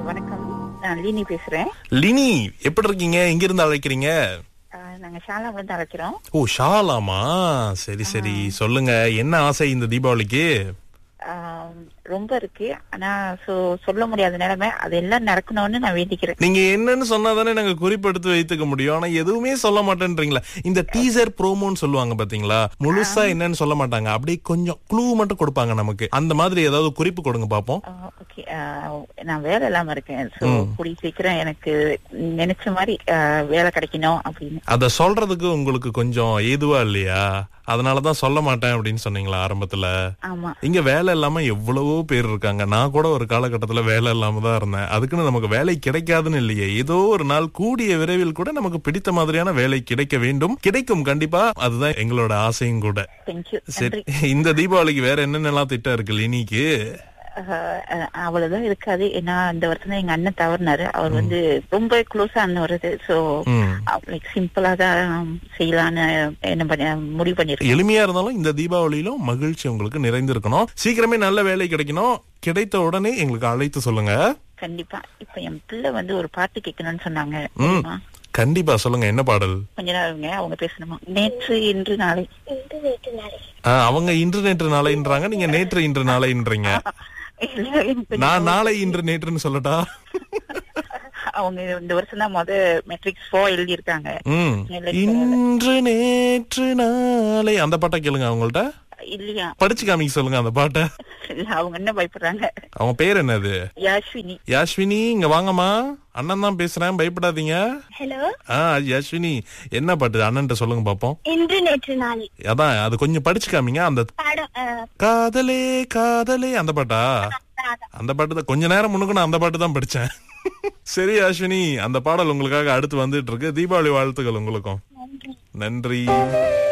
வணக்கம் நான் லீனி பேசுறேன் லினி எப்படி இருக்கீங்க எங்க இருந்து அழைக்கிறீங்க ஆஹ் நாங்க ஷாலா வந்து அழைக்கிறோம் ஓ ஷாலாமா சரி சரி சொல்லுங்க என்ன ஆசை இந்த தீபாவளிக்கு ஆஹ் ரொம்ப இருக்கு ஆனா so சொல்ல முடியாத நிலைமை அதெல்லாம் நடக்கணும்னு நான் வேண்டிக்கிறேன் நீங்க என்னன்னு சொன்னாதானே நாங்க குறிப்பெடுத்து வைத்துக்க முடியும் ஆனா எதுவுமே சொல்ல மாட்டேன்றீங்களா இந்த டீசர் ப்ரோமோன்னு சொல்லுவாங்க பாத்தீங்களா முழுசா என்னன்னு சொல்ல மாட்டாங்க அப்படியே கொஞ்சம் க்ளூ மட்டும் கொடுப்பாங்க நமக்கு அந்த மாதிரி ஏதாவது குறிப்பு கொடுங்க பாப்போம் ஓகே நான் வேலை இல்லாம இருக்கேன் சோ கூடி சீக்கிரம் எனக்கு நினைச்ச மாதிரி ஆஹ் வேலை கிடைக்கணும் அப்படின்னு அத சொல்றதுக்கு உங்களுக்கு கொஞ்சம் ஏதுவா இல்லையா அதனாலதான் சொல்ல மாட்டேன் அப்படின்னு சொன்னீங்களா ஆரம்பத்துல ஆமா இங்க வேலை இல்லாம எவ்வளவோ பேர் இருக்காங்க நான் கூட ஒரு காலகட்டத்துல வேலை இல்லாம தான் இருந்தேன் அதுக்குன்னு நமக்கு வேலை கிடைக்காதுன்னு இல்லையே ஏதோ ஒரு நாள் கூடிய விரைவில் கூட நமக்கு பிடித்த மாதிரியான வேலை கிடைக்க வேண்டும் கிடைக்கும் கண்டிப்பா அதுதான் எங்களோட ஆசையும் கூட தேங்க்யூ சரி இந்த தீபாவளிக்கு வேற என்னென்னலாம் திட்டம் இருக்கு லினிக்கு அவ்வளவுதான் இருக்காது ஏன்னா இந்த வருஷம் தான் எங்க அண்ணன் தவறினாரு அவர் வந்து ரொம்ப க்ளோஸா அண்ணன் வருது சோ ம். லைக் சிம்பிளா தான் செய்யலான்னு என்ன பண்ண முடிவு பண்ணிருக்கேன் எளிமையா இருந்தாலும் இந்த தீபாவளியிலும் மகிழ்ச்சி உங்களுக்கு நிறைந்திருக்கணும் சீக்கிரமே நல்ல வேலை கிடைக்கணும் கிடைத்த உடனே எங்களுக்கு அழைத்து சொல்லுங்க கண்டிப்பா இப்ப என் பிள்ளை வந்து ஒரு பாட்டு கேட்கணும்னு சொன்னாங்க தெரியுமா? கண்டிப்பா சொல்லுங்க என்ன பாடல் கொஞ்ச நேரங்க அவங்க பேசணுமா நேற்று இன்று நாளை ஆ, அவங்க இன்று நேற்று நாளைன்றாங்க நீங்க நேற்று இன்று நாளைன்றீங்க இல்ல, எனக்கு கொஞ்சம் நான் நாளை இன்று நேற்றுன்னு சொல்லட்டா அவங்க இந்த வருஷம் தான் முத மெட்ரிக்ஸ் ஃபோ எழுதி இருக்காங்க ம் இன்று நேற்று நாளை அந்த பாட்டை கேளுங்க அவங்கள்ட்ட இல்லையா படிச்சு காமிக்க சொல்லுங்க அந்த பாட்டை இல்ல அவங்க என்ன பயப்படுறாங்க அவங்க பேர் என்னது யாஸ்வினி யாஸ்வினி இங்க வாங்கம்மா அண்ணன் தான் பேசுறேன் பயப்படாதீங்க ஹலோ ஆ யாஸ்வினி என்ன பாட்டு அண்ணன்ட்ட சொல்லுங்க பாப்போம் இன்று நேற்று நாளை அதான் அது கொஞ்சம் படிச்சு காமிங்க அந்த பாடம் அஹ், காதலே காதலே அந்த பாட்டா அதான். அந்த பாட்டு தான் கொஞ்ச நேரம் முன்னுக்கு நான் அந்த பாட்டு தான் படிச்சேன் சரி அஸ்வினி அந்த பாடல் உங்களுக்காக அடுத்து வந்துட்டு இருக்கு தீபாவளி வாழ்த்துக்கள் உங்களுக்கும் நன்றி நன்றி